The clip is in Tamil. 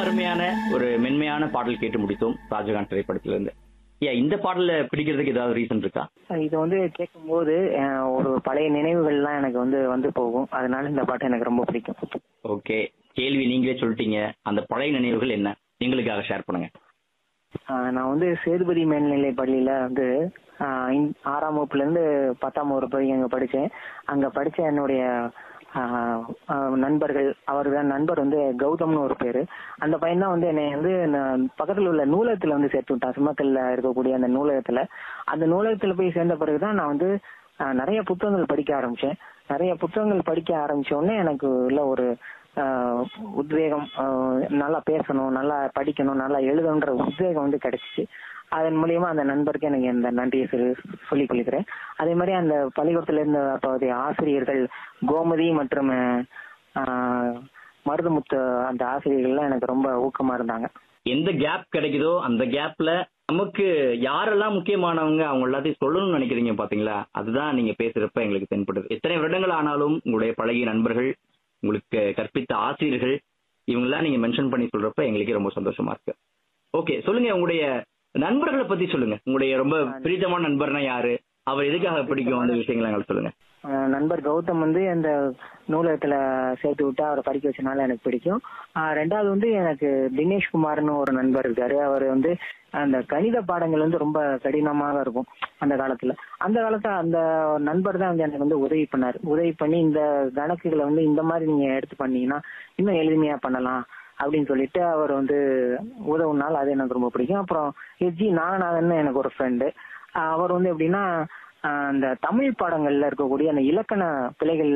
அருமையான ஒரு மென்மையான பாடல் கேட்டு முடித்தோம் ஷாஜகான் திரைப்படத்திலிருந்து ஏன் இந்த பாடல பிடிக்கிறதுக்கு ஏதாவது ரீசன் இருக்கா இது வந்து கேட்கும்போது அஹ், ஒரு பழைய நினைவுகள்லாம் எனக்கு வந்து வந்து போகும் அதனால இந்த பாட்டு எனக்கு ரொம்ப பிடிக்கும் ஓகே கேள்வி நீங்களே சொல்லிட்டீங்க அந்த பழைய நினைவுகள் என்ன எங்களுக்காக ஷேர் பண்ணுங்க ஆஹ் நான் வந்து சேதுபதி மேல்நிலை பள்ளியில வந்து ஆஹ் இந்த ஆறாம் வகுப்புல இருந்து பத்தாம் வகுப்பு வரைக்கும் அங்க படிச்சேன் அங்க படிச்ச என்னுடைய ஆஹ் ஆஹ் நண்பர்கள் அவருடைய நண்பர் வந்து கௌதம்னு ஒரு பேரு அந்த பையன் தான் வந்து என்னை வந்து நான் பக்கத்துல உள்ள நூலகத்துல வந்து சேர்த்து விட்டான் சிம்மக்கல்ல இருக்கக்கூடிய அந்த நூலகத்துல அந்த நூலகத்துல போய் சேர்ந்த பிறகுதான் நான் வந்து ஆஹ் நிறைய புத்தகங்கள் படிக்க ஆரம்பிச்சேன் நிறைய புத்தகங்கள் படிக்க ஆரம்பிச்ச உடனே எனக்கு உள்ள ஒரு ஆஹ் உத்வேகம் ஆஹ் நல்லா பேசணும் நல்லா படிக்கணும் நல்லா எழுதணுன்ற உத்வேகம் வந்து கிடைச்சிச்சு அதன் மூலியமா அந்த நண்பருக்கு எனக்கு இந்த நன்றியை சொல்லி சொல்லிக் கொள்கிறேன் அதே மாதிரி அந்த பள்ளிக்கூடத்துல இருந்த அப்போதைய ஆசிரியர்கள் கோமதி மற்றும் ஆஹ் மருதுமுத்து அந்த ஆசிரியர்கள்லாம் எனக்கு ரொம்ப ஊக்கமா இருந்தாங்க எந்த கேப் கிடைக்குதோ அந்த கேப்ல நமக்கு யாரெல்லாம் முக்கியமானவங்க அவங்க எல்லாத்தையும் சொல்லணும்னு நினைக்கிறீங்க பாத்தீங்களா அதுதான் நீங்க பேசுறப்ப எங்களுக்கு தென்படுது எத்தனை வருடங்கள் ஆனாலும் உங்களுடைய பழகிய நண்பர்கள் உங்களுக்கு கற்பித்த ஆசிரியர்கள் இவங்கெல்லாம் நீங்க மென்ஷன் பண்ணி சொல்றப்ப எங்களுக்கே ரொம்ப சந்தோஷமா இருக்கு ஓகே சொல்லுங்க உங்களுடைய நண்பர்களை பத்தி சொல்லுங்க உங்களுடைய ரொம்ப பிடித்தமான நண்பர்னா யாரு அவர் எதுக்காக பிடிக்கும் அந்த விஷயங்களை எங்களுக்கு சொல்லுங்க ஆஹ் நண்பர் கௌதம் வந்து அந்த நூலகத்துல சேர்த்து விட்டு அவரை படிக்க வச்சனால எனக்கு பிடிக்கும் ஆஹ் ரெண்டாவது வந்து எனக்கு தினேஷ் குமார்னு ஒரு நண்பர் இருக்காரு அவர் வந்து அந்த கணித பாடங்கள் வந்து ரொம்ப கடினமாக இருக்கும் அந்த காலத்துல அந்த காலத்துல அந்த நண்பர் தான் வந்து எனக்கு வந்து உதவி பண்ணாரு உதவி பண்ணி இந்த கணக்குகளை வந்து இந்த மாதிரி நீங்க எடுத்து பண்ணீங்கன்னா இன்னும் எளிமையா பண்ணலாம் அப்படின்னு சொல்லிட்டு அவர் வந்து உதவுனால அது எனக்கு ரொம்ப பிடிக்கும் அப்புறம் எஸ்ஜி நாகநாதன் எனக்கு ஒரு ஃப்ரெண்டு அவர் வந்து எப்படின்னா ஆஹ் அந்த தமிழ் பாடங்கள்ல இருக்கக்கூடிய அந்த இலக்கண பிழைகள்